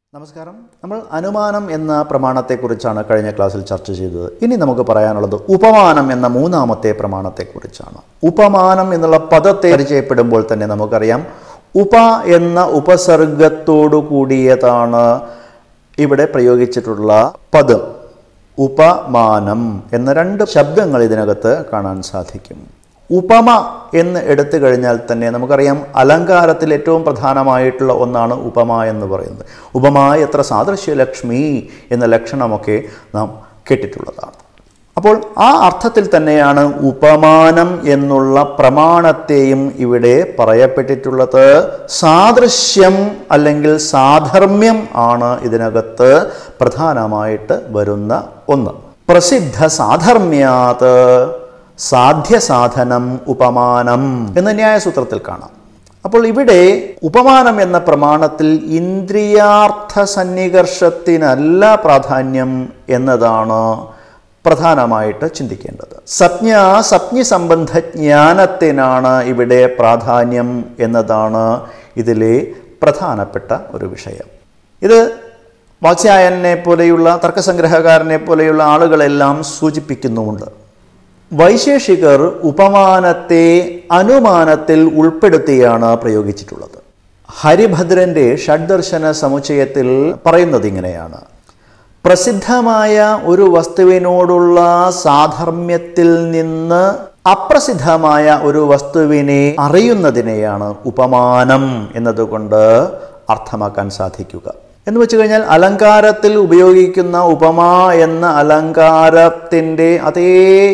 നമസ്കാരം നമ്മൾ അനുമാനം എന്ന പ്രമാണത്തെക്കുറിച്ചാണ് കഴിഞ്ഞ ക്ലാസ്സിൽ ചർച്ച ചെയ്തത് ഇനി നമുക്ക് പറയാനുള്ളത് ഉപമാനം എന്ന മൂന്നാമത്തെ പ്രമാണത്തെക്കുറിച്ചാണ് ഉപമാനം എന്നുള്ള പദത്തെ പരിചയപ്പെടുമ്പോൾ തന്നെ നമുക്കറിയാം ഉപ എന്ന ഉപസർഗത്തോടു കൂടിയതാണ് ഇവിടെ പ്രയോഗിച്ചിട്ടുള്ള പദം ഉപമാനം എന്ന രണ്ട് ശബ്ദങ്ങൾ ഇതിനകത്ത് കാണാൻ സാധിക്കും ഉപമ എന്ന് എടുത്തു കഴിഞ്ഞാൽ തന്നെ നമുക്കറിയാം അലങ്കാരത്തിൽ ഏറ്റവും പ്രധാനമായിട്ടുള്ള ഒന്നാണ് ഉപമ എന്ന് പറയുന്നത് ഉപമ എത്ര സാദൃശ്യലക്ഷ്മി എന്ന ലക്ഷണമൊക്കെ നാം കേട്ടിട്ടുള്ളതാണ് അപ്പോൾ ആ അർത്ഥത്തിൽ തന്നെയാണ് ഉപമാനം എന്നുള്ള പ്രമാണത്തെയും ഇവിടെ പറയപ്പെട്ടിട്ടുള്ളത് സാദൃശ്യം അല്ലെങ്കിൽ സാധർമ്മ്യം ആണ് ഇതിനകത്ത് പ്രധാനമായിട്ട് വരുന്ന ഒന്ന് പ്രസിദ്ധ സാധർമ്യാത് സാധ്യസാധനം ഉപമാനം എന്ന ന്യായസൂത്രത്തിൽ കാണാം അപ്പോൾ ഇവിടെ ഉപമാനം എന്ന പ്രമാണത്തിൽ ഇന്ദ്രിയാർത്ഥ സന്നികർഷത്തിനല്ല പ്രാധാന്യം എന്നതാണ് പ്രധാനമായിട്ട് ചിന്തിക്കേണ്ടത് സപ്ഞ സപ്ഞി സംബന്ധ ജ്ഞാനത്തിനാണ് ഇവിടെ പ്രാധാന്യം എന്നതാണ് ഇതിലെ പ്രധാനപ്പെട്ട ഒരു വിഷയം ഇത് വാത്സ്യായനെ പോലെയുള്ള തർക്കസംഗ്രഹകാരനെ പോലെയുള്ള ആളുകളെല്ലാം സൂചിപ്പിക്കുന്നുമുണ്ട് വൈശേഷികർ ഉപമാനത്തെ അനുമാനത്തിൽ ഉൾപ്പെടുത്തിയാണ് പ്രയോഗിച്ചിട്ടുള്ളത് ഹരിഭദ്രന്റെ ഷഡ്ദർശന സമുച്ചയത്തിൽ പറയുന്നത് ഇങ്ങനെയാണ് പ്രസിദ്ധമായ ഒരു വസ്തുവിനോടുള്ള സാധർമ്മ്യത്തിൽ നിന്ന് അപ്രസിദ്ധമായ ഒരു വസ്തുവിനെ അറിയുന്നതിനെയാണ് ഉപമാനം എന്നതുകൊണ്ട് അർത്ഥമാക്കാൻ സാധിക്കുക എന്ന് വെച്ച് കഴിഞ്ഞാൽ അലങ്കാരത്തിൽ ഉപയോഗിക്കുന്ന ഉപമ എന്ന അലങ്കാരത്തിൻ്റെ അതേ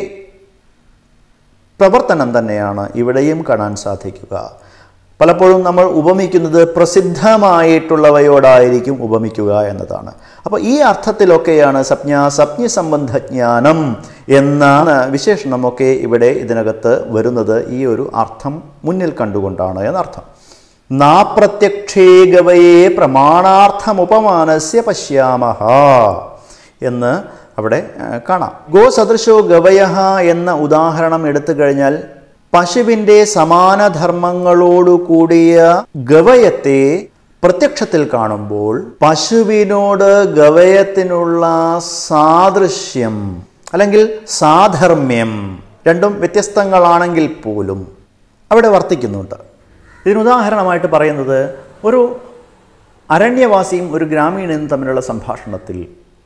പ്രവർത്തനം തന്നെയാണ് ഇവിടെയും കാണാൻ സാധിക്കുക പലപ്പോഴും നമ്മൾ ഉപമിക്കുന്നത് പ്രസിദ്ധമായിട്ടുള്ളവയോടായിരിക്കും ഉപമിക്കുക എന്നതാണ് അപ്പോൾ ഈ അർത്ഥത്തിലൊക്കെയാണ് സപ്ഞ സപ്ഞ സംബന്ധജ്ഞാനം എന്ന വിശേഷണമൊക്കെ ഇവിടെ ഇതിനകത്ത് വരുന്നത് ഈ ഒരു അർത്ഥം മുന്നിൽ കണ്ടുകൊണ്ടാണ് എന്നർത്ഥം നാപ്രത്യക്ഷേ ഗവയെ പ്രമാണാർത്ഥമുപമാനസ്യ പശ്യാമഹ എന്ന് അവിടെ കാണാം ഗോ സദൃശോ ഗവയ എന്ന ഉദാഹരണം എടുത്തു കഴിഞ്ഞാൽ പശുവിൻ്റെ സമാനധർമ്മങ്ങളോടു കൂടിയ ഗവയത്തെ പ്രത്യക്ഷത്തിൽ കാണുമ്പോൾ പശുവിനോട് ഗവയത്തിനുള്ള സാദൃശ്യം അല്ലെങ്കിൽ സാധർമ്മ്യം രണ്ടും വ്യത്യസ്തങ്ങളാണെങ്കിൽ പോലും അവിടെ വർത്തിക്കുന്നുണ്ട് ഇതിനുദാഹരണമായിട്ട് പറയുന്നത് ഒരു അരണ്യവാസിയും ഒരു ഗ്രാമീണനും തമ്മിലുള്ള സംഭാഷണത്തിൽ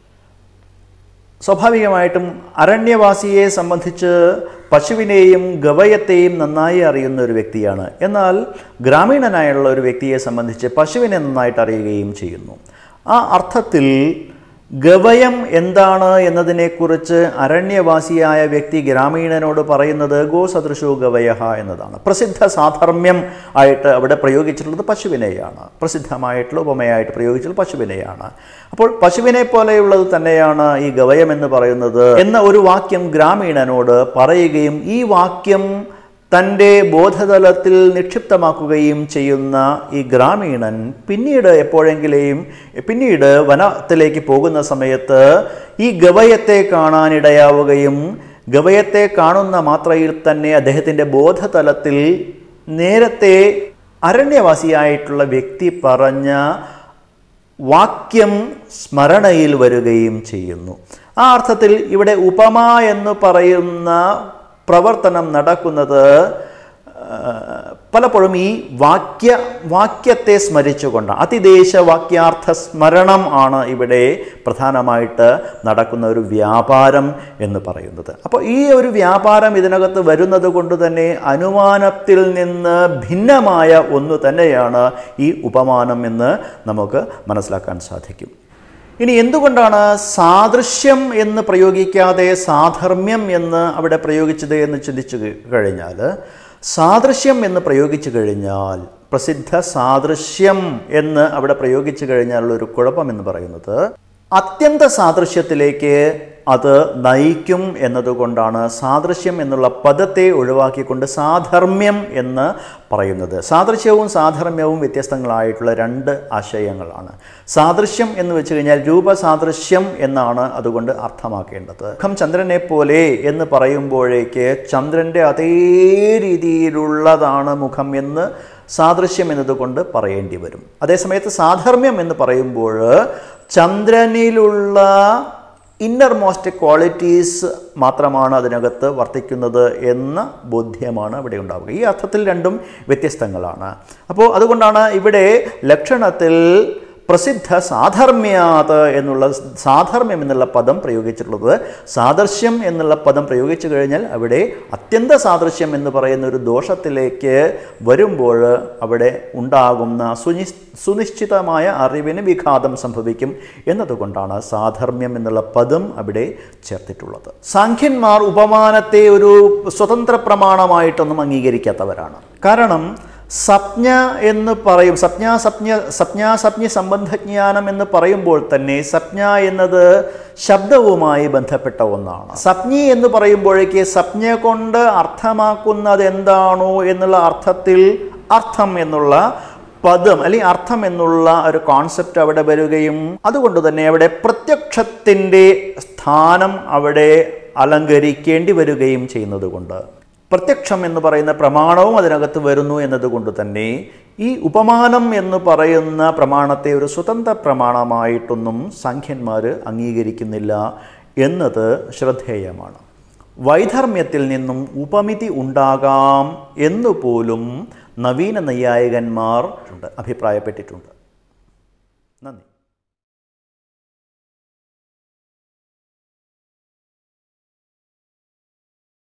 സ്വാഭാവികമായിട്ടും അരണ്യവാസിയെ സംബന്ധിച്ച് പശുവിനെയും ഗവയത്തെയും നന്നായി അറിയുന്ന ഒരു വ്യക്തിയാണ് എന്നാൽ ഗ്രാമീണനായുള്ള ഒരു വ്യക്തിയെ സംബന്ധിച്ച് പശുവിനെ നന്നായിട്ട് അറിയുകയും ചെയ്യുന്നു ആ അർത്ഥത്തിൽ ഗവയം എന്താണ് എന്നതിനെക്കുറിച്ച് അരണ്യവാസിയായ വ്യക്തി ഗ്രാമീണനോട് പറയുന്നത് ഗോസദൃശോ ഗവയ എന്നതാണ് പ്രസിദ്ധ സാധർമ്മ്യം ആയിട്ട് അവിടെ പ്രയോഗിച്ചിട്ടുള്ളത് പശുവിനെയാണ് പ്രസിദ്ധമായിട്ടുള്ള ഉപമയായിട്ട് പ്രയോഗിച്ചിട്ടുള്ളത് പശുവിനെയാണ് അപ്പോൾ പശുവിനെ പോലെയുള്ളത് തന്നെയാണ് ഈ ഗവയം എന്ന് പറയുന്നത് എന്ന ഒരു വാക്യം ഗ്രാമീണനോട് പറയുകയും ഈ വാക്യം തൻ്റെ ബോധതലത്തിൽ നിക്ഷിപ്തമാക്കുകയും ചെയ്യുന്ന ഈ ഗ്രാമീണൻ പിന്നീട് എപ്പോഴെങ്കിലും പിന്നീട് വനത്തിലേക്ക് പോകുന്ന സമയത്ത് ഈ ഗവയത്തെ കാണാനിടയാവുകയും ഗവയത്തെ കാണുന്ന മാത്രയിൽ തന്നെ അദ്ദേഹത്തിൻ്റെ ബോധതലത്തിൽ നേരത്തെ അരണ്യവാസിയായിട്ടുള്ള വ്യക്തി പറഞ്ഞ വാക്യം സ്മരണയിൽ വരികയും ചെയ്യുന്നു ആ അർത്ഥത്തിൽ ഇവിടെ ഉപമ എന്ന് പറയുന്ന പ്രവർത്തനം നടക്കുന്നത് പലപ്പോഴും ഈ വാക്യ വാക്യത്തെ സ്മരിച്ചുകൊണ്ടാണ് അതിദേശ വാക്യാർത്ഥ സ്മരണം ആണ് ഇവിടെ പ്രധാനമായിട്ട് നടക്കുന്ന ഒരു വ്യാപാരം എന്ന് പറയുന്നത് അപ്പോൾ ഈ ഒരു വ്യാപാരം ഇതിനകത്ത് വരുന്നത് കൊണ്ട് തന്നെ അനുമാനത്തിൽ നിന്ന് ഭിന്നമായ ഒന്ന് തന്നെയാണ് ഈ ഉപമാനം എന്ന് നമുക്ക് മനസ്സിലാക്കാൻ സാധിക്കും ഇനി എന്തുകൊണ്ടാണ് സാദൃശ്യം എന്ന് പ്രയോഗിക്കാതെ സാധർമ്മ്യം എന്ന് അവിടെ പ്രയോഗിച്ചത് എന്ന് ചിന്തിച്ചു കഴിഞ്ഞാൽ സാദൃശ്യം എന്ന് പ്രയോഗിച്ചു കഴിഞ്ഞാൽ പ്രസിദ്ധ സാദൃശ്യം എന്ന് അവിടെ പ്രയോഗിച്ചു കഴിഞ്ഞാലുള്ള ഒരു കുഴപ്പം എന്ന് പറയുന്നത് അത്യന്ത സാദൃശ്യത്തിലേക്ക് അത് നയിക്കും എന്നതുകൊണ്ടാണ് സാദൃശ്യം എന്നുള്ള പദത്തെ ഒഴിവാക്കിക്കൊണ്ട് സാധർമ്മ്യം എന്ന് പറയുന്നത് സാദൃശ്യവും സാധർമ്മ്യവും വ്യത്യസ്തങ്ങളായിട്ടുള്ള രണ്ട് ആശയങ്ങളാണ് സാദൃശ്യം എന്ന് വെച്ച് കഴിഞ്ഞാൽ രൂപസാദൃശ്യം എന്നാണ് അതുകൊണ്ട് അർത്ഥമാക്കേണ്ടത് മുഖം ചന്ദ്രനെ പോലെ എന്ന് പറയുമ്പോഴേക്ക് ചന്ദ്രൻ്റെ അതേ രീതിയിലുള്ളതാണ് മുഖം എന്ന് സാദൃശ്യം എന്നതുകൊണ്ട് പറയേണ്ടി വരും അതേസമയത്ത് സാധർമ്മ്യം എന്ന് പറയുമ്പോൾ ചന്ദ്രനിലുള്ള ഇന്നർ മോസ്റ്റ് ക്വാളിറ്റീസ് മാത്രമാണ് അതിനകത്ത് വർത്തിക്കുന്നത് എന്ന ബോധ്യമാണ് ഇവിടെ ഉണ്ടാവുക ഈ അർത്ഥത്തിൽ രണ്ടും വ്യത്യസ്തങ്ങളാണ് അപ്പോൾ അതുകൊണ്ടാണ് ഇവിടെ ലക്ഷണത്തിൽ പ്രസിദ്ധ സാധർമ്യാത് എന്നുള്ള സാധർമ്മ്യം എന്നുള്ള പദം പ്രയോഗിച്ചിട്ടുള്ളത് സാദൃശ്യം എന്നുള്ള പദം പ്രയോഗിച്ചു കഴിഞ്ഞാൽ അവിടെ അത്യന്ത സാദൃശ്യം എന്ന് പറയുന്ന ഒരു ദോഷത്തിലേക്ക് വരുമ്പോൾ അവിടെ ഉണ്ടാകുന്ന സുനി സുനിശ്ചിതമായ അറിവിന് വിഘാതം സംഭവിക്കും എന്നതുകൊണ്ടാണ് സാധർമ്മ്യം എന്നുള്ള പദം അവിടെ ചേർത്തിട്ടുള്ളത് സാഖ്യന്മാർ ഉപമാനത്തെ ഒരു സ്വതന്ത്ര പ്രമാണമായിട്ടൊന്നും അംഗീകരിക്കാത്തവരാണ് കാരണം സപ്ഞ എന്ന് പറയും സപ്ഞ സപ്ഞ സപ്ഞാസപ്ഞ സംബന്ധജ്ഞാനം എന്ന് പറയുമ്പോൾ തന്നെ സപ്ഞ എന്നത് ശബ്ദവുമായി ബന്ധപ്പെട്ട ഒന്നാണ് സപ്ഞി എന്ന് പറയുമ്പോഴേക്ക് സപ്ഞ കൊണ്ട് അർത്ഥമാക്കുന്നത് എന്താണോ എന്നുള്ള അർത്ഥത്തിൽ അർത്ഥം എന്നുള്ള പദം അല്ലെങ്കിൽ അർത്ഥം എന്നുള്ള ഒരു കോൺസെപ്റ്റ് അവിടെ വരികയും അതുകൊണ്ട് തന്നെ അവിടെ പ്രത്യക്ഷത്തിൻ്റെ സ്ഥാനം അവിടെ അലങ്കരിക്കേണ്ടി വരികയും ചെയ്യുന്നത് കൊണ്ട് പ്രത്യക്ഷം എന്ന് പറയുന്ന പ്രമാണവും അതിനകത്ത് വരുന്നു എന്നതുകൊണ്ട് തന്നെ ഈ ഉപമാനം എന്ന് പറയുന്ന പ്രമാണത്തെ ഒരു സ്വതന്ത്ര പ്രമാണമായിട്ടൊന്നും സംഖ്യന്മാർ അംഗീകരിക്കുന്നില്ല എന്നത് ശ്രദ്ധേയമാണ് വൈധർമ്മ്യത്തിൽ നിന്നും ഉപമിതി ഉണ്ടാകാം എന്നുപോലും നവീന നൈയായികന്മാർ അഭിപ്രായപ്പെട്ടിട്ടുണ്ട് നന്ദി